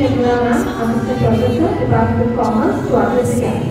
Shivya Ma'am, Assistant Professor, Department of Commerce, to address the camp.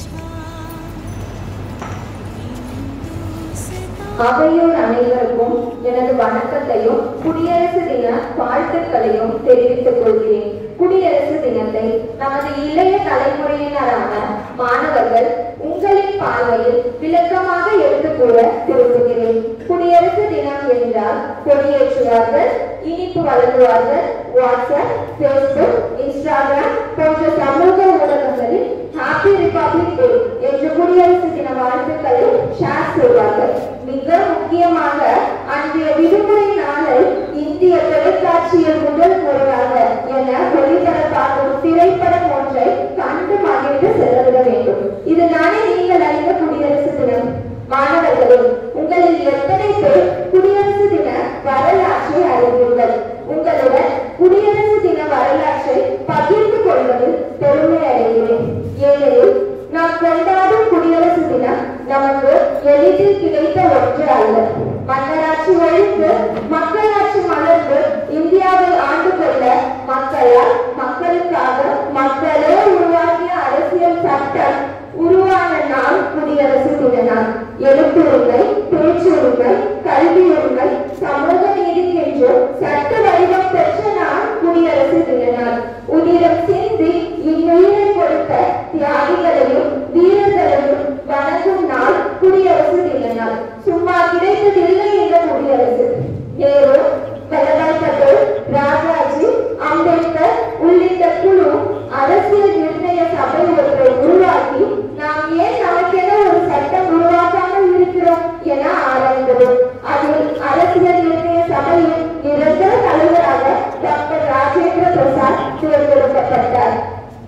அவையோர் அனைவருக்கும் எனது வணக்கத்தையும் குடியரசு தின வாழ்த்துக்களையும் தெரிவித்துக் கொள்கிறேன் குடியரசு தினத்தை நமது இளைய தலைமுறையினரான மாணவர்கள் உங்களின் பார்வையில் விளக்கமாக எடுத்துக் கூற விரும்புகிறேன் குடியரசு தினம் என்றால் கொடியேற்றுவார்கள் இனிப்பு வழங்குவார்கள் வாட்ஸ்அப் ஃபேஸ்புக் இன்ஸ்டாகிராம் போன்ற சமூக ஊடகங்களில் ஹாப்பி ரிபப்ளிக் டே என்று குடியரசு தின வாழ்த்துக்களை ஷேர் செய்வார்கள் மிக முக்கியமாக அன்றைய விடுமுறை நாளை இந்திய தொலைக்காட்சியில் முதல் முறையாக என ஒளிபரப்பாகும் திரைப்படம் ஒன்றை கண்டு மகிழ்ந்து செலவிட வேண்டும் இதுதானே நீங்கள் அறிந்த குடியரசு தினம் மாணவர்களே உங்களில் எத்தனை பேர் குடியரசு தின வரலாற்றை அறிவீர்கள் உங்களுடன் குடியரசு தின வரலாற்றை பகிர்ந்து கொள்வதில் பெருமை அடைகிறேன் ஏனெனில் நாம் கொண்டாடும் குடியரசு தினம் நமக்கு எளிதில் கிடைத்த ஒன்று அல்ல மன்னராட்சி ஒழித்து மக்களாட்சி மலர்ந்து இந்தியாவை ஆண்டு கொள்ள மக்களால் மக்களுக்காக மக்களே உருவாக்கிய அரசியல் சட்டம் உருவான நாள் குடியரசு தின நாள் எழுத்துரிமை பேச்சுரிமை கல்வி உரிமை சமூக நீதிக்கென்று சட்ட வடிவம் பெற்ற நாள் குடியரசு தின நாள் உதிரம் சிந்தி இந்நுயிரை கொடுத்த தியாகிகளையும் வீரர்களையும் வணங்கும் நாள் குடியரசு தின நாள் சும்மா கிடைத்ததில்லை இந்த குடியரசு நேரு வல்லபாய் பட்டேல் ராஜாஜி அம்பேத்கர் உள்ளிட்ட குழு அரசியல் நிர்ணய சபை ஒன்றை உருவாக்கி நாம் ஏன் நமக்கென ஒரு சட்டம் உருவாக்காமல் இருக்கிறோம் என ஆராய்ந்தது அதில் அரசியல் நிர்ணய சபையின் நிரந்தர தலைவராக டாக்டர் ராஜேந்திர பிரசாத் தேர்ந்தெடுக்கப்பட்டார்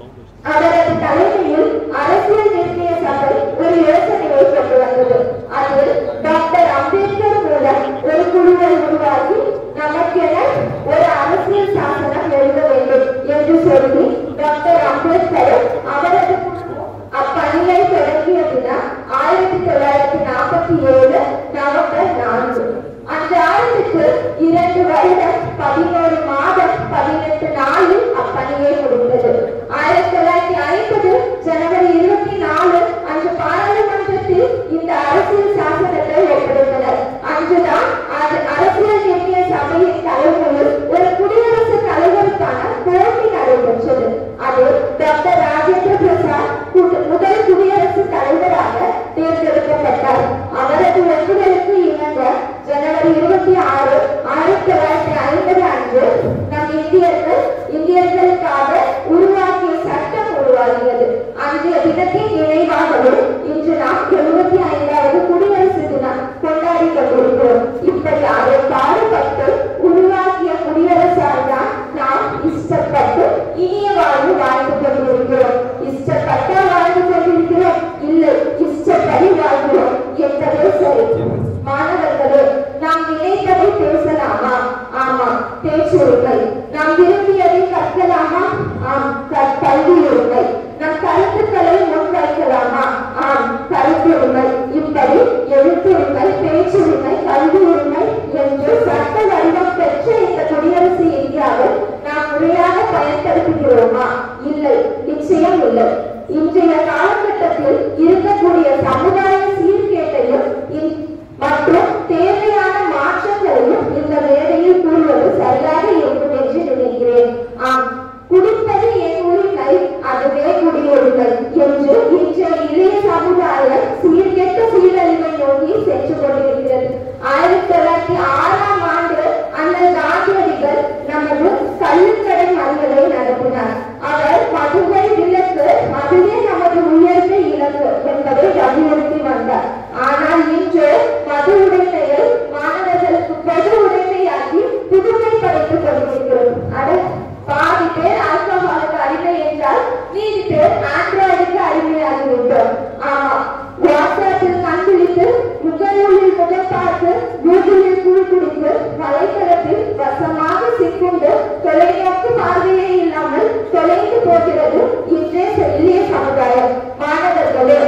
அவரது தலைமையில் அரசியல் நிர்ணய சபை ஒரு யோசனையை கொண்டு வந்தது அதில் டாக்டர் அம்பேத்கர் மூலம் ஒரு குழுவை உருவாக்கி நமக்கென ஒரு அரசியல் சாசனம் எழுத வேண்டும் என்று சொல்லி டாக்டர் அம்பேத்கர் அவரது குழு அப்பணியை தொடங்கிய தினம் ஆயிரத்தி தொள்ளாயிரத்தி நாற்பத்தி ஏழு நவம்பர் நான்கு அந்த ஆண்டுக்கு இரண்டு வருடம் பதினோரு மாதம் பதினெட்டு நாளில் அப்பணியை முடிந்தது ஆயிரத்தி தொள்ளாயிரத்தி ஐம்பது ஜனவரி இருபத்தி நாலு அன்று பாராளுமன்றத்தில் இந்த அரசியல் சாசனத்தை ஒப்படைத்தனர் அன்றுதான் அது அரசியல் நிர்ணய சபையின் தலைமையில் ஒரு குடியரசுத் தலைவருக்கான போட்டி நடைபெற்றது அது டாக்டர் ராஜேந்திர பிரசாத் கு- முதல் குடியரசுத் தலைவராக தேர்ந்தெடுக்கப்பட்டார் அவரது ஒப்புதலுக்கு இணங்க ஜனவரி இருபத்தி ஆறு ஆயிரத்தி தொள்ளாயிரத்தி ஐம்பது அன்று நம் இந்தியர்கள் இந்தியர்களுக்காக உருவாக்கிய சட்டம் உருவாகியது அன்றைய தினத்தின் நினைவாகவும் இன்று நாம் எழுபத்தி ஐந்தாவது குடியரசு தினம் கொண்டாடி கொண்டிருக்கிறோம் இப்படி அதை பாடுபட்டு உருவாக்கிய குடியரசால் தான் நாம் இஷ்டப்பட்டு இனிய வாழ்வு வாழ்ந்து கொண்டிருக்கிறோம் இஷ்டப்பட்டா வாழ்ந்து கொண்டிருக்கிறோம் இல்லை இஷ்டப்படி வாழ்கிறோம் என்பதே சரி மாணவர்களே நாம் நினைத்ததை பேசலாமா ஆமா பேச்சுரிமை நாம் விரும்பியதை கற்கலாமா ஆம் க- கல்வி உரிமை நம் கருத்துக்களை முன்வைக்கலாமா ஆம் கருத்துரிமை இப்படி எழுத்துரிமை பேச்சுரிமை கல்வி உரிமை என்று சட்ட வடிவம் பெற்ற இந்த குடியரசு இந்தியாவை நாம் முறையாக பயன்படுத்துகிறோமா இல்லை நிச்சயம் இல்லை இன்றைய காலகட்டத்தில் இருக்கக்கூடிய சமுதாய சீர்கேட்டையும் இன்- மற்றும் தேவையான மாற்றங்களையும் இந்த மேடையில் கூறுவது சரியாக இருக்கும் என்று நினைக்கிறேன் ஆம் குடிப்பது என் உரிமை அதுவே குடியுரிமை என்று இன்றைய இளைய சமுதாயம் சீர்கெட்ட சீரழிவை நோக்கி சென்று கொண்டிருக்கிறது ஆயிரத்தி தொள்ளாயிரத்தி ஆறாம் ஆண்டு அண்ணல் காந்தியடிகள் நமது கள்ளுக்கடை மறியலை நடத்தினார் அவர் மதுவை விலக்கு அதுவே நமது உயர்ந்த இலக்கு என்பதை வலியுறுத்தி வந்தார் ஆனால் இன்று மது உடைமையை மாணவர்களுக்கு பொது உடைமையாக்கி புதுமை படைத்துக் கொண்டிருக்கிறோம் அட பாதி பேர் ஆல்கஹாலுக்கு அடிமை என்றால் மீதி பேர் ஆண்ட்ராய்டுக்கு அடிமையாகிவிட்டோம் ஆமா வாட்ஸ்அப்பில் கண்பிடித்து முகநூலில் முகம் பார்த்து கூகுளில் குழு குடித்து வலைத்தளத்தில் வசமாக சிக்குண்டு தொலைநோக்கு பார்வையே இல்லாமல் தொலைந்து போகிறது இன்றைய எளிய சமுதாயம் மாணவர்களே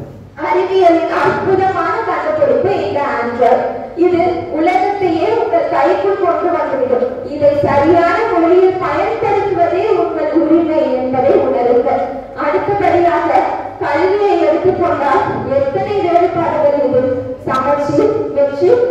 அறிவியலின் அற்புதமான கண்டுபிடிப்பு இந்த ஆண்ட்ராய்டு இது உலகத்தையே உங்கள் கைக்குள் கொண்டு வந்துவிடும் இதை சரியான முறையில் பயன்படுத்துவதே உங்கள்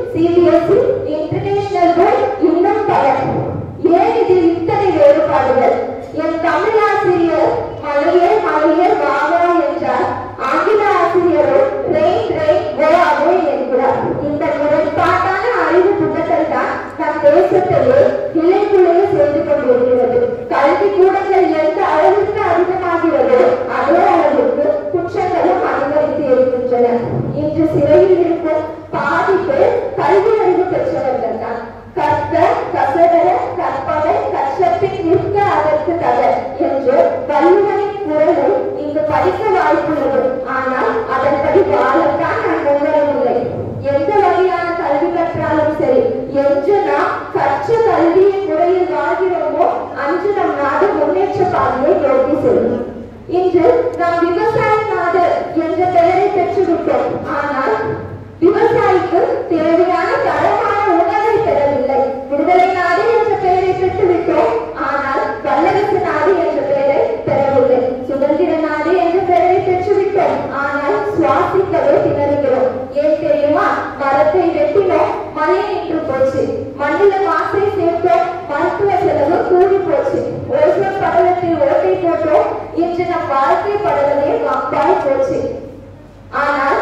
சிபிஎஸ்இ இன்டர்நேஷனல் போர்ட் இன்னும் பல ஏன் இதில் இத்தனை வேறுபாடுகள் என் தமிழ் ஆசிரியர் மலையே மலையே வாவா என்றார் ஆங்கில ஆசிரியரோ ரெயின் ரெயின் கோ அவே என்கிறார் இந்த முரண்பாட்டான அறிவு புத்தகங்கள் தான் நம் தேசத்தையே இலைக்குலைய செய்து கொண்டிருக்கிறது கல்வி கூடங்கள் எந்த அளவிற்கு அதிகமாகிறதோ அதே அளவிற்கு குற்றங்களும் அதிகரித்து இருக்கின்றன இன்று சிறையில் இருக்கும் பாதி பேர் கல்வி அறிவு பெற்றவர்கள் தான் கற்க கசடர கற்பவை கற்றபின் நிற்க அதற்கு தக என்று வள்ளுவனின் குரலை இங்கு படிக்க வாய்ப்புள்ளது ஆனால் அதன்படி வாழத்தான் நான் முன்வரவில்லை எந்த வகையான கல்வி கற்றாலும் சரி என்று நாம் கற்ற கல்வியின் முறையில் வாழ்கிறோமோ அன்று நம் நாடு முன்னேற்ற பாதையை நோக்கி செல்லும் இன்று நாம் விவசாய நாடு என்ற பெயரை பெற்றுவிட்டோம் ஆனால் விவசாயிக்கு தேவையான தரமான உணவை பெறவில்லை விடுதலை நாடு என்ற பெயரை பெற்றுவிட்டோம் ஆனால் வல்லரசு நாடு என்ற பெயரை பெறவில்லை சுதந்திர நாடு என்ற பெயரை பெற்றுவிட்டோம் ஆனால் சுவாசிக்கவே திணறுகிறோம் ஏன் தெரியுமா மரத்தை வெட்டினோம் மழை நின்று போச்சு மண்ணில மாசை சேர்த்தோம் மருத்துவ செலவு கூடி போச்சு ஓசோன் படலத்தில் ஓட்டை போட்டோம் இன்று நம் வாழ்க்கை படலமே மப்பாய் போச்சு ஆனால்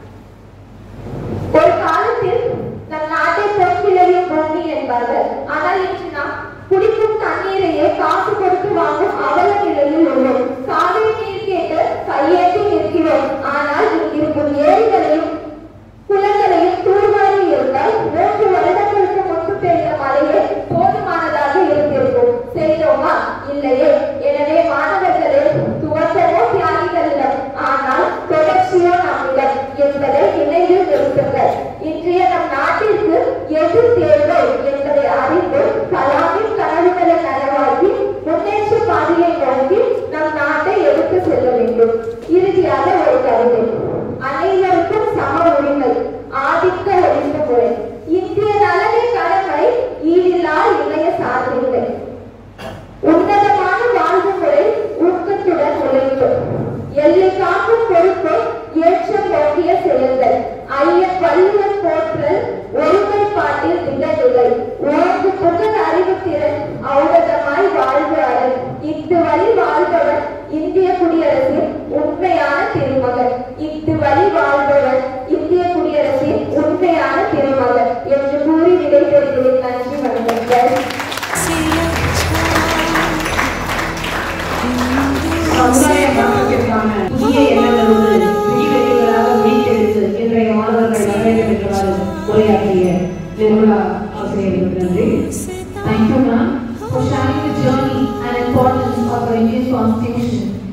ஒரு காலத்தில் நம் நாட்டை பொற்கிளையும் பூமி என்பார்கள் ஆனால் இன்று நாம் குடிக்கும் தண்ணீரையே காசு கொடுத்து வாங்கும் அவல நிலையில் உள்ளோம் காவிரி நீர் கேட்டு கையேற்றி நிற்கிறோம் ஆனால் இங்கிருக்கும் ஏரிகளையும் குளங்களையும் தூர்வாரி இருந்தால் மூன்று வருடங்களுக்கு முன்பு பெய்த மழையே போதுமானதாக இருந்திருக்கும் செய்தோமா இல்லையே எனவே மாணவர்களே துவக்கமோ தியாகிகளிடம் ஆனால் தொடர்ச்சியோ நம்மிடம் என்பதை நினைவில் நிறுத்துங்கள் இன்றைய நம் நாட்டிற்கு எது தேவை என்பதை அறிந்து கலாமின் கனவுகளை நனவாக்கி முன்னேற்ற பாதையை நோக்கி நம் நாட்டை எடுத்து செல்ல வேண்டும் இறுதியாக ஒரு கவிதை அனைவருக்கும் சம உரிமை ஆதிக்க ஒழுங்குமுறை இந்திய நலனை கடமை ஈடில்லா இணைய சார்பில்லை உன்னதமான வாழ்வு முறை ஊக்கத்துடன் உழைப்பு எல்லை காக்கும் பொறுப்பு ஏற்றம் நோக்கிய செயல்கள் ஐயன் வள்ளுவன் போற்றல் ஒருமைப்பாட்டில் திகழ்நிலை உனக்கு புகழ் அறிவு திறன் ஔடதமாய் வாழ்வு அரண் இத்து வழி வாழ்பவன் இந்திய குடியரசின் உண்மையான திருமகன் இத்து வழி வாழ்பவன் இந்திய குடியரசின் உண்மையான திருமகன் என்று கூறி விடைபெறுகிறேன் நன்றி வணக்கங்கள் சமுதாய மாற்றத்திற்கான புதிய எண்ணங்களோடு விழிவெளிகளாக மீட்டெடுத்து இன்றைய மாணவர்கள் வரவேற்று பெற்றவாறு உரையாற்றிய நிர்மலா ஆசிரியர்களுக்கு நன்றி Thank you, ma'am, for sharing the journey and importance of our Indian Constitution